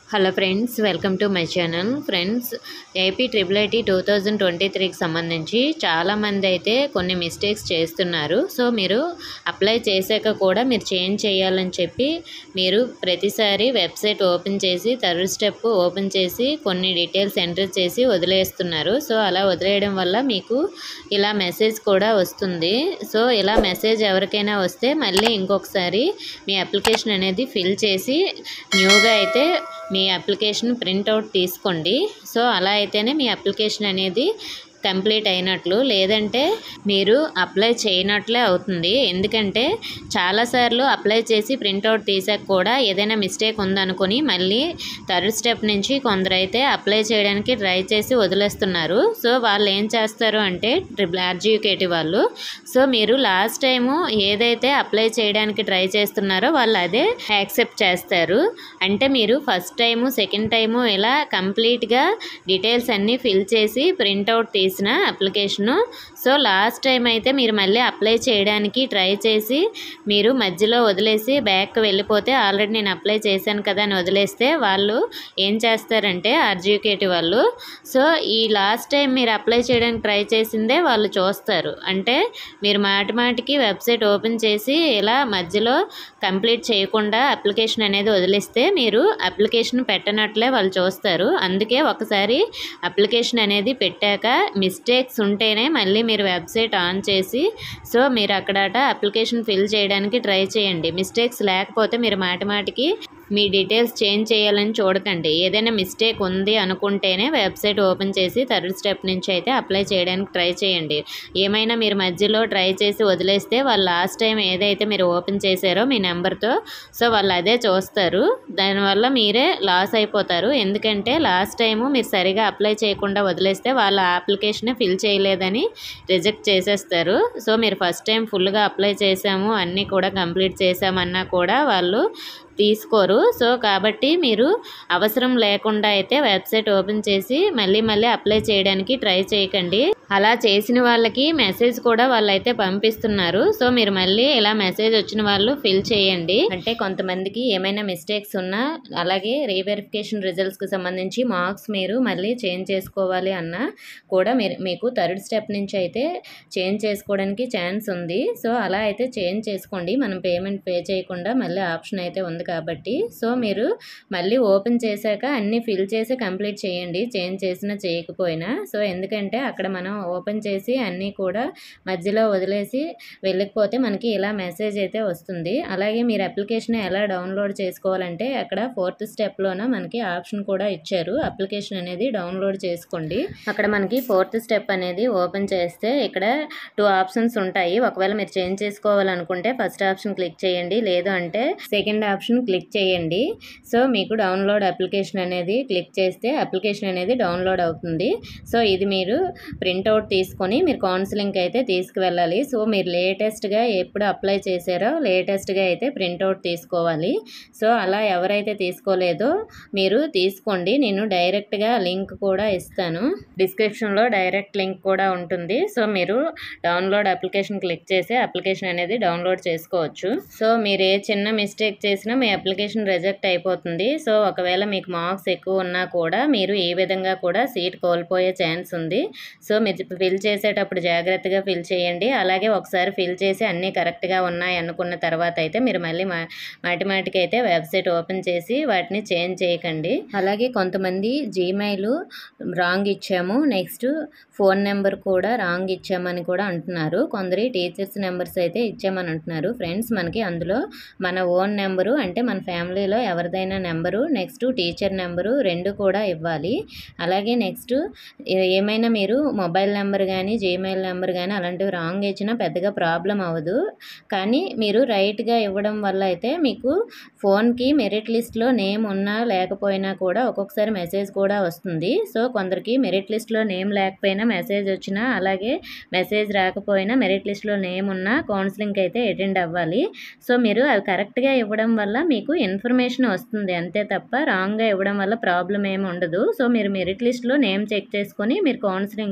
hello friends welcome to my channel friends AP triple IT two thousand twenty త్రీకి సంబంధించి చాలామంది అయితే కొన్ని మిస్టేక్స్ చేస్తున్నారు సో మీరు అప్లై చేశాక కూడా మీరు చేంజ్ చేయాలని చెప్పి మీరు ప్రతిసారి వెబ్సైట్ ఓపెన్ చేసి థర్డ్ స్టెప్ ఓపెన్ చేసి కొన్ని డీటెయిల్స్ ఎంటర్ చేసి వదిలేస్తున్నారు సో అలా వదిలేయడం వల్ల మీకు ఇలా మెసేజ్ కూడా వస్తుంది సో ఇలా మెసేజ్ ఎవరికైనా వస్తే మళ్ళీ ఇంకొకసారి మీ అప్లికేషన్ అనేది ఫిల్ చేసి న్యూగా అయితే మీ అప్లికేషన్ ప్రింట్అవుట్ తీసుకోండి సో అలా అయితేనే మీ అప్లికేషన్ అనేది కంప్లీట్ అయినట్లు లేదంటే మీరు అప్లై చేయనట్లే అవుతుంది ఎందుకంటే చాలాసార్లు అప్లై చేసి ప్రింట్అవుట్ తీసాక కూడా ఏదైనా మిస్టేక్ ఉందనుకొని మళ్ళీ థర్డ్ స్టెప్ నుంచి కొందరైతే అప్లై చేయడానికి ట్రై చేసి వదిలేస్తున్నారు సో వాళ్ళు ఏం చేస్తారు అంటే ట్రిపుల్ ఆర్జీకేటి వాళ్ళు సో మీరు లాస్ట్ టైము ఏదైతే అప్లై చేయడానికి ట్రై చేస్తున్నారో వాళ్ళు అదే యాక్సెప్ట్ చేస్తారు అంటే మీరు ఫస్ట్ టైము సెకండ్ టైము ఇలా కంప్లీట్గా డీటెయిల్స్ అన్నీ ఫిల్ చేసి ప్రింట్అవుట్ తీసిన అప్లికేషను సో లాస్ట్ టైం అయితే మీరు మళ్ళీ అప్లై చేయడానికి ట్రై చేసి మీరు మధ్యలో వదిలేసి బ్యాక్ వెళ్ళిపోతే ఆల్రెడీ నేను అప్లై చేశాను కదా అని వదిలేస్తే వాళ్ళు ఏం చేస్తారంటే ఆర్జీకేటి వాళ్ళు సో ఈ లాస్ట్ టైం మీరు అప్లై చేయడానికి ట్రై చేసిందే వాళ్ళు చూస్తారు అంటే మీరు మాటి మాటికి వెబ్సైట్ ఓపెన్ చేసి ఇలా మధ్యలో కంప్లీట్ చేయకుండా అప్లికేషన్ అనేది వదిలిస్తే మీరు అప్లికేషన్ పెట్టనట్లే వాళ్ళు చూస్తారు అందుకే ఒకసారి అప్లికేషన్ అనేది పెట్టాక మిస్టేక్స్ ఉంటేనే మళ్ళీ మీరు వెబ్సైట్ ఆన్ చేసి సో మీరు అక్కడట అప్లికేషన్ ఫిల్ చేయడానికి ట్రై చేయండి మిస్టేక్స్ లేకపోతే మీరు మాటి మాటికి మీ డీటెయిల్స్ చేంజ్ చేయాలని చూడకండి ఏదైనా మిస్టేక్ ఉంది అనుకుంటేనే వెబ్సైట్ ఓపెన్ చేసి థర్డ్ స్టెప్ నుంచి అయితే అప్లై చేయడానికి ట్రై చేయండి ఏమైనా మీరు మధ్యలో ట్రై చేసి వదిలేస్తే వాళ్ళు లాస్ట్ టైం ఏదైతే మీరు ఓపెన్ చేశారో మీ నెంబర్తో సో వాళ్ళు అదే చూస్తారు దానివల్ల మీరే లాస్ అయిపోతారు ఎందుకంటే లాస్ట్ టైము మీరు సరిగా అప్లై చేయకుండా వదిలేస్తే వాళ్ళ అప్లికేషన్ ఫిల్ చేయలేదని రిజెక్ట్ చేసేస్తారు సో మీరు ఫస్ట్ టైం ఫుల్గా అప్లై చేసాము అన్నీ కూడా కంప్లీట్ చేసామన్నా కూడా వాళ్ళు తీసుకోరు సో కాబట్టి మీరు అవసరం లేకుండా అయితే వెబ్సైట్ ఓపెన్ చేసి మళ్ళీ మళ్ళీ అప్లై చేయడానికి ట్రై చేయకండి అలా చేసిన వాళ్ళకి మెసేజ్ కూడా వాళ్ళైతే పంపిస్తున్నారు సో మీరు మళ్ళీ ఇలా మెసేజ్ వచ్చిన వాళ్ళు ఫిల్ చేయండి అంటే కొంతమందికి ఏమైనా మిస్టేక్స్ ఉన్నా అలాగే రీవెరిఫికేషన్ రిజల్ట్స్కి సంబంధించి మార్క్స్ మీరు మళ్ళీ చేంజ్ చేసుకోవాలి అన్నా కూడా మీరు మీకు థర్డ్ స్టెప్ నుంచి అయితే చేంజ్ చేసుకోవడానికి ఛాన్స్ ఉంది సో అలా అయితే చేంజ్ చేసుకోండి మనం పేమెంట్ పే చేయకుండా మళ్ళీ ఆప్షన్ అయితే ఉంది కాబట్టి సో మీరు మళ్ళీ ఓపెన్ చేశాక అన్నీ ఫిల్ చేసి కంప్లీట్ చేయండి చేంజ్ చేసినా చేయకపోయినా సో ఎందుకంటే అక్కడ మనం ఓపెన్ చేసి అన్నీ కూడా మధ్యలో వదిలేసి వెళ్ళకపోతే మనకి ఇలా మెసేజ్ అయితే వస్తుంది అలాగే మీరు అప్లికేషన్ ఎలా డౌన్లోడ్ చేసుకోవాలంటే అక్కడ ఫోర్త్ స్టెప్లోన మనకి ఆప్షన్ కూడా ఇచ్చారు అప్లికేషన్ అనేది డౌన్లోడ్ చేసుకోండి అక్కడ మనకి ఫోర్త్ స్టెప్ అనేది ఓపెన్ చేస్తే ఇక్కడ టూ ఆప్షన్స్ ఉంటాయి ఒకవేళ మీరు చేంజ్ చేసుకోవాలనుకుంటే ఫస్ట్ ఆప్షన్ క్లిక్ చేయండి లేదు అంటే సెకండ్ ఆప్షన్ క్లిక్ చేయండి సో మీకు డౌన్లోడ్ అప్లికేషన్ అనేది క్లిక్ చేస్తే అప్లికేషన్ అనేది డౌన్లోడ్ అవుతుంది సో ఇది మీరు ప్రింట్అవుట్ తీసుకొని మీరు కౌన్సిలింగ్కి అయితే తీసుకువెళ్ళాలి సో మీరు లేటెస్ట్గా ఎప్పుడు అప్లై చేశారో లేటెస్ట్గా అయితే ప్రింట్అవుట్ తీసుకోవాలి సో అలా ఎవరైతే తీసుకోలేదో మీరు తీసుకోండి నేను డైరెక్ట్గా లింక్ కూడా ఇస్తాను డిస్క్రిప్షన్లో డైరెక్ట్ లింక్ కూడా ఉంటుంది సో మీరు డౌన్లోడ్ అప్లికేషన్ క్లిక్ చేసి అప్లికేషన్ అనేది డౌన్లోడ్ చేసుకోవచ్చు సో మీరు ఏ చిన్న మిస్టేక్ చేసినా మీ అప్లికేషన్ రిజెక్ట్ అయిపోతుంది సో ఒకవేళ మీకు మార్క్స్ ఎక్కువ ఉన్నా కూడా మీరు ఈ విధంగా కూడా సీట్ కోల్పోయే ఛాన్స్ ఉంది సో మీరు ఫిల్ చేసేటప్పుడు జాగ్రత్తగా ఫిల్ చేయండి అలాగే ఒకసారి ఫిల్ చేసి అన్నీ కరెక్ట్గా ఉన్నాయి అనుకున్న తర్వాత అయితే మీరు మళ్ళీ మా మాటి మాటికి అయితే వెబ్సైట్ ఓపెన్ చేసి వాటిని చేంజ్ చేయకండి అలాగే కొంతమంది జీమెయిల్ రాంగ్ ఇచ్చాము నెక్స్ట్ ఫోన్ నెంబర్ కూడా రాంగ్ ఇచ్చామని కూడా అంటున్నారు కొందరి టీచర్స్ నెంబర్స్ అయితే ఇచ్చామని అంటున్నారు ఫ్రెండ్స్ మనకి అందులో మన ఓన్ నెంబరు అంటే మన ఫ్యామిలీలో ఎవరిదైనా నెంబరు నెక్స్ట్ టీచర్ నెంబరు రెండు కూడా ఇవ్వాలి అలాగే నెక్స్ట్ ఏమైనా మీరు మొబైల్ నెంబర్ కానీ జీమెయిల్ నెంబర్ కానీ అలాంటివి రాంగ్ ఇచ్చినా పెద్దగా ప్రాబ్లం అవ్వదు కానీ మీరు రైట్గా ఇవ్వడం వల్ల అయితే మీకు ఫోన్కి మెరిట్ లిస్ట్లో నేమ్ ఉన్నా లేకపోయినా కూడా ఒక్కొక్కసారి మెసేజ్ కూడా వస్తుంది సో కొందరికి మెరిట్ లిస్ట్లో నేమ్ లేకపోయినా మెసేజ్ వచ్చినా అలాగే మెసేజ్ రాకపోయినా మెరిట్ లిస్ట్లో నేమ్ ఉన్నా కౌన్సిలింగ్కి అయితే అటెండ్ అవ్వాలి సో మీరు అవి కరెక్ట్గా ఇవ్వడం వల్ల మీకు ఇన్ఫర్మేషన్ వస్తుంది అంతే తప్ప రాంగ్గా ఇవ్వడం వల్ల ప్రాబ్లం ఏమి ఉండదు సో మీరు మెరిట్ లిస్ట్లో నేమ్ చెక్ చేసుకొని మీరు కౌన్సిలింగ్కి వెళ్ళిపో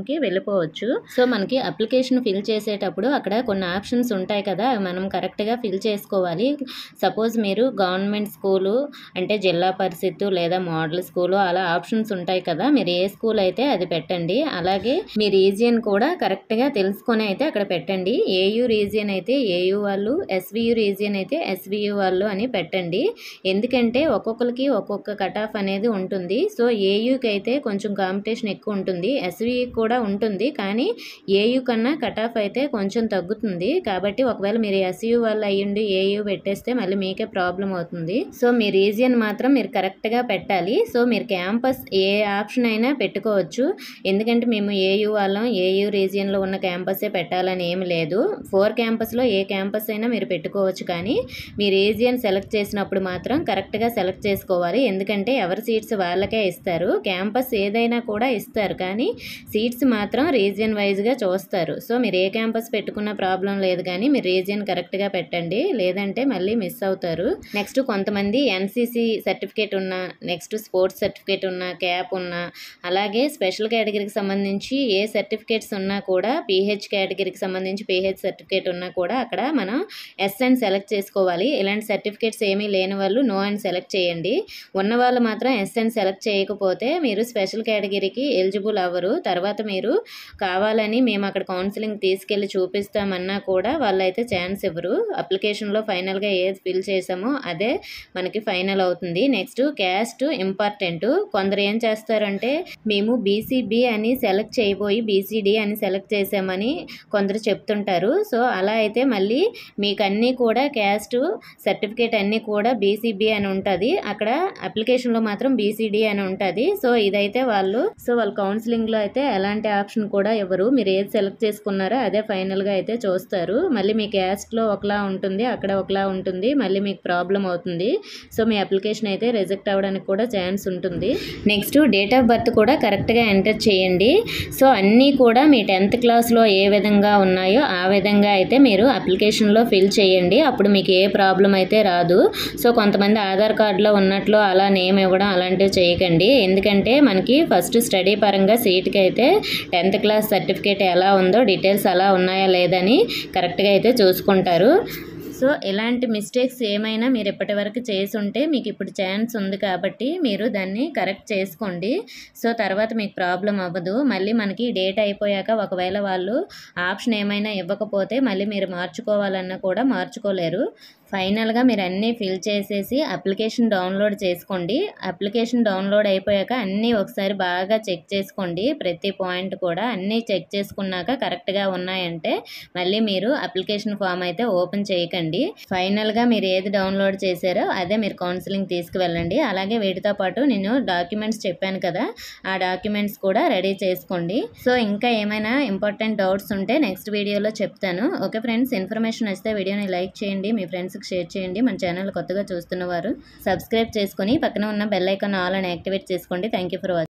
వెళ్ళిపోవచ్చు సో మనకి అప్లికేషన్ ఫిల్ చేసేటప్పుడు అక్కడ కొన్ని ఆప్షన్స్ ఉంటాయి కదా అవి మనం కరెక్ట్గా ఫిల్ చేసుకోవాలి సపోజ్ మీరు గవర్నమెంట్ స్కూలు అంటే జిల్లా పరిషత్తు లేదా మోడల్ స్కూలు అలా ఆప్షన్స్ ఉంటాయి కదా మీరు ఏ స్కూల్ అయితే అది పెట్టండి అలాగే మీ రీజియన్ కూడా కరెక్ట్గా తెలుసుకొని అయితే అక్కడ పెట్టండి ఏయు రీజియన్ అయితే ఏయు వాళ్ళు ఎస్వియు రీజియన్ అయితే ఎస్వియు వాళ్ళు అని పెట్టండి ఎందుకంటే ఒక్కొక్కరికి ఒక్కొక్క కట్ ఆఫ్ అనేది ఉంటుంది సో ఏయుకి అయితే కొంచెం కాంపిటీషన్ ఎక్కువ ఉంటుంది ఎస్వి కూడా ఉంటుంది కానీ ఏయు కన్నా కట్ ఆఫ్ అయితే కొంచెం తగ్గుతుంది కాబట్టి ఒకవేళ మీరు ఎస్యు వాళ్ళు అయ్యుండి ఏయు పెట్టేస్తే మళ్ళీ మీకే ప్రాబ్లం అవుతుంది సో మీ రీజియన్ మాత్రం మీరు కరెక్ట్గా పెట్టాలి సో మీరు క్యాంపస్ ఏ ఆప్షన్ అయినా పెట్టుకోవచ్చు ఎందుకంటే మేము ఏయు వాళ్ళం ఏయు రీజియన్లో ఉన్న క్యాంపసే పెట్టాలని ఏమి లేదు ఫోర్ క్యాంపస్లో ఏ క్యాంపస్ అయినా మీరు పెట్టుకోవచ్చు కానీ మీ రీజియన్ సెలెక్ట్ చేసినప్పుడు మాత్రం కరెక్ట్గా సెలెక్ట్ చేసుకోవాలి ఎందుకంటే ఎవరి సీట్స్ వాళ్ళకే ఇస్తారు క్యాంపస్ ఏదైనా కూడా ఇస్తారు కానీ సీట్స్ మాత్రం రీజియన్ వైజ్గా చూస్తారు సో మీరు ఏ క్యాంపస్ పెట్టుకున్న ప్రాబ్లం లేదు కానీ మీరు రీజియన్ కరెక్ట్గా పెట్టండి లేదంటే మళ్ళీ మిస్ అవుతారు నెక్స్ట్ కొంతమంది ఎన్సీసీ సర్టిఫికేట్ ఉన్న నెక్స్ట్ స్పోర్ట్స్ సర్టిఫికేట్ ఉన్న క్యాప్ ఉన్న అలాగే స్పెషల్ కేటగిరీకి సంబంధించి ఏ సర్టిఫికేట్స్ ఉన్నా కూడా పీహెచ్ కేటగిరీకి సంబంధించి పీహెచ్ సర్టిఫికేట్ ఉన్నా కూడా అక్కడ మనం ఎస్ అని సెలెక్ట్ చేసుకోవాలి ఇలాంటి సర్టిఫికేట్స్ ఏమీ లేని వాళ్ళు నో అని సెలెక్ట్ చేయండి ఉన్న వాళ్ళు మాత్రం ఎస్ అని సెలెక్ట్ చేయకపోతే మీరు స్పెషల్ కేటగిరీకి ఎలిజిబుల్ అవ్వరు తర్వాత మీరు కావాలని మేము అక్కడ కౌన్సిలింగ్ తీసుకెళ్ళి చూపిస్తామన్నా కూడా వాళ్ళైతే ఛాన్స్ ఇవ్వరు అప్లికేషన్లో ఫైనల్గా ఏది ఫిల్ చేసామో అదే మనకి ఫైనల్ అవుతుంది నెక్స్ట్ క్యాస్ట్ ఇంపార్టెంట్ కొందరు ఏం చేస్తారంటే మేము బీసీబీ అని సెలెక్ట్ చేయబోయి బీసీడీ అని సెలెక్ట్ చేసామని కొందరు చెప్తుంటారు సో అలా అయితే మళ్ళీ మీకు అన్నీ కూడా క్యాస్ట్ సర్టిఫికేట్ అన్నీ కూడా బీసీబీ అని ఉంటుంది అక్కడ అప్లికేషన్లో మాత్రం బీసీడీ అని ఉంటుంది సో ఇదైతే వాళ్ళు సో వాళ్ళు కౌన్సిలింగ్లో అయితే ఎలాంటి ఆప్షన్ కూడా ఇవ్వరు మీరు ఏది సెలెక్ట్ చేసుకున్నారో అదే ఫైనల్గా అయితే చూస్తారు మళ్ళీ మీ క్యాస్ట్లో ఒకలా ఉంటుంది అక్కడ ఒకలా ఉంటుంది మళ్ళీ మీకు ప్రాబ్లం అవుతుంది సో మీ అప్లికేషన్ అయితే రిజెక్ట్ అవ్వడానికి కూడా ఛాన్స్ ఉంటుంది నెక్స్ట్ డేట్ ఆఫ్ బర్త్ కూడా కరెక్ట్గా ఎంటర్ చేయండి సో అన్నీ కూడా మీ టెన్త్ క్లాస్లో ఏ విధంగా ఉన్నాయో ఆ విధంగా అయితే మీరు అప్లికేషన్లో ఫిల్ చేయండి అప్పుడు మీకు ఏ ప్రాబ్లం అయితే రాదు సో కొంతమంది ఆధార్ కార్డులో ఉన్నట్లు అలా నేమ్ ఇవ్వడం అలాంటివి చేయకండి ఎందుకంటే మనకి ఫస్ట్ స్టడీ పరంగా సీట్కి అయితే టెన్త్ క్లాస్ సర్టిఫికేట్ ఎలా ఉందో డీటెయిల్స్ అలా ఉన్నాయా లేదని కరెక్ట్గా అయితే చూసుకుంటారు సో ఇలాంటి మిస్టేక్స్ ఏమైనా మీరు ఇప్పటివరకు చేసి ఉంటే మీకు ఇప్పుడు ఛాన్స్ ఉంది కాబట్టి మీరు దాన్ని కరెక్ట్ చేసుకోండి సో తర్వాత మీకు ప్రాబ్లం అవ్వదు మళ్ళీ మనకి డేట్ అయిపోయాక ఒకవేళ వాళ్ళు ఆప్షన్ ఏమైనా ఇవ్వకపోతే మళ్ళీ మీరు మార్చుకోవాలన్నా కూడా మార్చుకోలేరు ఫైనల్గా మీరు అన్నీ ఫిల్ చేసేసి అప్లికేషన్ డౌన్లోడ్ చేసుకోండి అప్లికేషన్ డౌన్లోడ్ అయిపోయాక అన్నీ ఒకసారి బాగా చెక్ చేసుకోండి ప్రతి పాయింట్ కూడా అన్నీ చెక్ చేసుకున్నాక కరెక్ట్గా ఉన్నాయంటే మళ్ళీ మీరు అప్లికేషన్ ఫామ్ అయితే ఓపెన్ చేయకండి ఫైనల్గా మీరు ఏది డౌన్లోడ్ చేశారో అదే మీరు కౌన్సిలింగ్ తీసుకువెళ్ళండి అలాగే వీటితో పాటు నేను డాక్యుమెంట్స్ చెప్పాను కదా ఆ డాక్యుమెంట్స్ కూడా రెడీ చేసుకోండి సో ఇంకా ఏమైనా ఇంపార్టెంట్ డౌట్స్ ఉంటే నెక్స్ట్ వీడియోలో చెప్తాను ఓకే ఫ్రెండ్స్ ఇన్ఫర్మేషన్ వస్తే వీడియోని లైక్ చేయండి మీ ఫ్రెండ్స్కి షేర్ చేయండి మన ఛానల్ కొత్తగా చూస్తున్న వారు సబ్స్క్రైబ్ చేసుకొని పక్కన ఉన్న బెల్ ఐకాన్ ఆల్ అని యాక్టివేట్ చేసుకోండి థ్యాంక్ యూ ఫర్ వాచింగ్